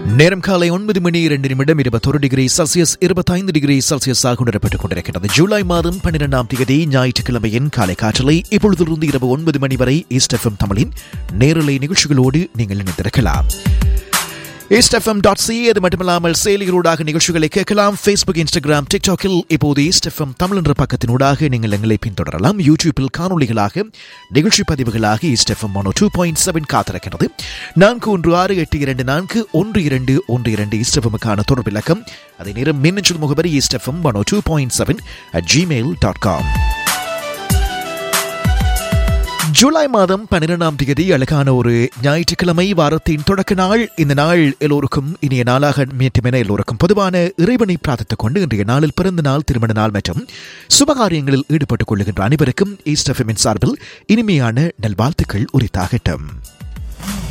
நேரம் காலை ஒன்பது மணி இரண்டு நிமிடம் இருபத்தொரு டிகிரி செல்சியஸ் இருபத்தைந்து டிகிரி செல்சியஸ் ஆக உணரப்பட்டுக் கொண்டிருக்கிறது ஜூலை மாதம் பன்னிரெண்டாம் தேதி ஞாயிற்றுக்கிழமையின் காலை காற்றலை இப்பொழுதிலிருந்து இரவு ஒன்பது மணி வரை ஈஸ்ட் எஃப்எம் தமிழின் நேரலை நிகழ்ச்சிகளோடு நீங்கள் இணைந்திருக்கலாம் ஈஸ்ட் எஃப்எம் டாட் சி அது மட்டுமல்லாமல் செயலிகளூடாக நிகழ்ச்சிகளை கேட்கலாம் ஃபேஸ்புக் இன்ஸ்டாகிராம் டிக்டாக்கில் இப்போது ஈஸ்ட் எஃப்எம் தமிழ் என்ற பக்கத்தினூடாக நீங்கள் எங்களை பின்தொடரலாம் யூடியூப்பில் காணொலிகளாக நிகழ்ச்சி பதிவுகளாக East FM one two point seven காத்திருக்கிறது நான்கு ஒன்று ஆறு எட்டு இரண்டு நான்கு ஒன்று இரண்டு ஒன்று இரண்டு ஈஸ்ட் எஃப்எம்முக்கான தொடர்பு இலக்கம் அதே நேரம் மின்னஞ்சல் முகவரி East FM one two point seven at Gmail dot com July மாதம் பன்னிரெண்டாம் தேதி அழகான ஒரு ஞாயிற்றுக்கிழமை வாரத்தின் தொடக்க நாள் இந்த நாள் எல்லோருக்கும் இனிய நாளாக மேற்றுமென எல்லோருக்கும் பொதுவான இறைவனை பிரார்த்தித்துக் கொண்டு இன்றைய நாளில் பிறந்த நாள் திருமண நாள் மற்றும் சுபகாரியங்களில் ஈடுபட்டுக் கொள்ளுகின்ற அனைவருக்கும் ஈஸ்ட் எஃப்எம்மின் சார்பில் இனிமையான நல்வாழ்த்துக்கள் உரித்தாகட்டும்